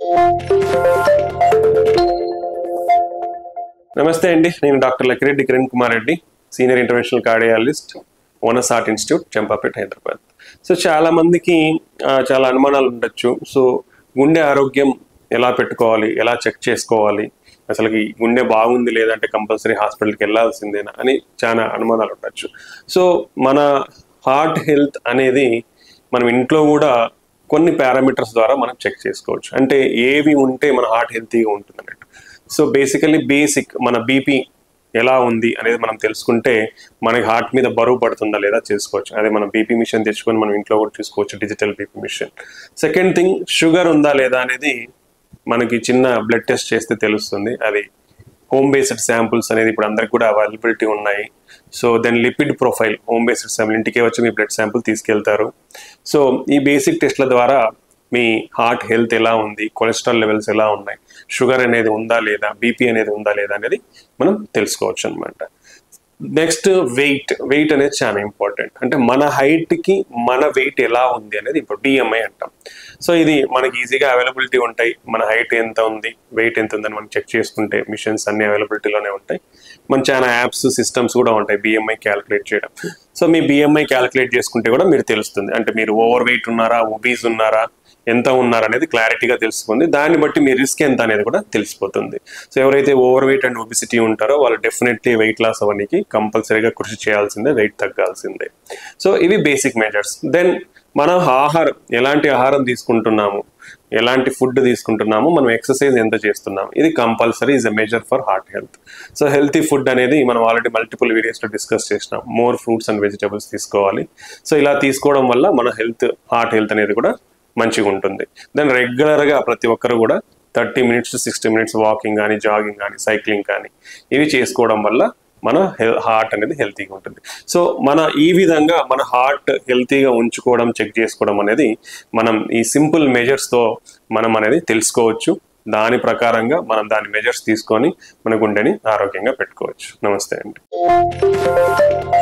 నమస్తే అండి నేను doctor Lakkireddy Kiran Kumar Reddy senior international cardiologist ఓనస్ art institute Champapet Hyderabad so చాలా మందికి ఆ, చాలా అనుమానాలు ఉండొచ్చు సో గుండె ఆరోగ్యం ఎలా పెట్టుకోవాలి ఎలా చెక్ చేసుకోవాలి అసలు ఈ గుండె బాగుంది లేదంటే కంపల్సరీ హాస్పిటల్కి వెళ్ళాల్సిందేనా అని చాలా అనుమానాలు ఉండొచ్చు సో మన హార్ట్ హెల్త్ అనేది మనం ఇంట్లో కూడా కొన్ని పారామీటర్స్ ద్వారా మనం చెక్ చేసుకోవచ్చు అంటే ఏవి ఉంటే మన హార్ట్ హెల్తీగా ఉంటుంది అన్నట్టు సో బేసికలీ బేసిక్ మన బీపీ ఎలా ఉంది అనేది మనం తెలుసుకుంటే మనకి హార్ట్ మీద బరువు పడుతుందా లేదా చేసుకోవచ్చు అదే మనం బీపీ మిషన్ తెచ్చుకొని మనం ఇంట్లో కూడా చూసుకోవచ్చు digital BP machine second thing sugar ఉందా లేదా అనేది మనకి చిన్న బ్లడ్ టెస్ట్ చేస్తే తెలుస్తుంది అది హోమ్ బేస్డ్ శాంపుల్స్ అనేది ఇప్పుడు అందరికి కూడా అవైలబిలిటీ ఉన్నాయి so then lipid profile home based sample ఇంటికే వచ్చి మీ బ్లడ్ శాంపుల్ తీసుకెళ్తారు సో ఈ బేసిక్ టెస్ట్ల ద్వారా మీ హార్ట్ హెల్త్ ఎలా ఉంది కొలెస్ట్రాల్ లెవెల్స్ ఎలా ఉన్నాయి షుగర్ అనేది ఉందా లేదా బీపీ అనేది ఉందా లేదా అనేది మనం తెలుసుకోవచ్చు అనమాట నెక్స్ట్ వెయిట్ వెయిట్ అనేది చాలా ఇంపార్టెంట్ అంటే మన height కి మన వెయిట్ ఎలా ఉంది అనేది ఇప్పుడు బిఎంఐ అంటాం సో ఇది మనకి ఈజీగా అవైలబిలిటీ ఉంటాయి మన హైట్ ఎంత ఉంది వెయిట్ ఎంత ఉందని మనం చెక్ చేసుకుంటే మిషన్స్ అన్ని అవైలబిలిటీలోనే ఉంటాయి మన చాలా యాప్స్ సిస్టమ్స్ కూడా ఉంటాయి బిఎంఐ క్యాలిక్యులేట్ చేయడం సో మీ బిఎంఐ క్యాలిక్యులేట్ చేసుకుంటే కూడా మీరు తెలుస్తుంది అంటే మీరు ఓవర్ వెయిట్ ఉన్నారా ఒబీస్ ఉన్నారా ఎంత ఉన్నారు అనేది క్లారిటీగా తెలుసుకుంది దాన్ని బట్టి మీ రిస్క్ ఎంత అనేది కూడా తెలిసిపోతుంది సో ఎవరైతే ఓవర్ వెయిట్ అండ్ ఒబిసిటీ ఉంటారో వాళ్ళు డెఫినెట్లీ వెయిట్ లాస్ అవ్వడానికి కంపల్సరీగా కృషి చేయాల్సిందే వెయిట్ తగ్గాల్సిందే సో ఇవి బేసిక్ మెజర్స్ దెన్ మనం ఆహారం ఎలాంటి ఆహారం తీసుకుంటున్నాము ఎలాంటి ఫుడ్ తీసుకుంటున్నాము మనం ఎక్సర్సైజ్ ఎంత చేస్తున్నాము ఇది compulsory is a measure for heart health so healthy food అనేది మనం ఆల్రెడీ మల్టిపుల్ వీడియోస్లో డిస్కస్ చేసినాం మోర్ ఫ్రూట్స్ అండ్ వెజిటబుల్స్ తీసుకోవాలి సో ఇలా తీసుకోవడం వల్ల మన హెల్త్ హార్ట్ హెల్త్ అనేది కూడా మంచిగా ఉంటుంది దెన్ రెగ్యులర్గా ప్రతి ఒక్కరు కూడా thirty minutes to sixty minutes walking కానీ జాగింగ్ కానీ సైక్లింగ్ కానీ ఇవి చేసుకోవడం వల్ల మన హార్ట్ అనేది హెల్తీగా ఉంటుంది సో మన ఈ విధంగా మన హార్ట్ హెల్తీగా ఉంచుకోవడం చెక్ చేసుకోవడం అనేది మనం ఈ సింపుల్ మెజర్స్తో మనం అనేది తెలుసుకోవచ్చు దాని ప్రకారంగా మనం దాని మెజర్స్ తీసుకొని మన గుండెని ఆరోగ్యంగా పెట్టుకోవచ్చు నమస్తే అండి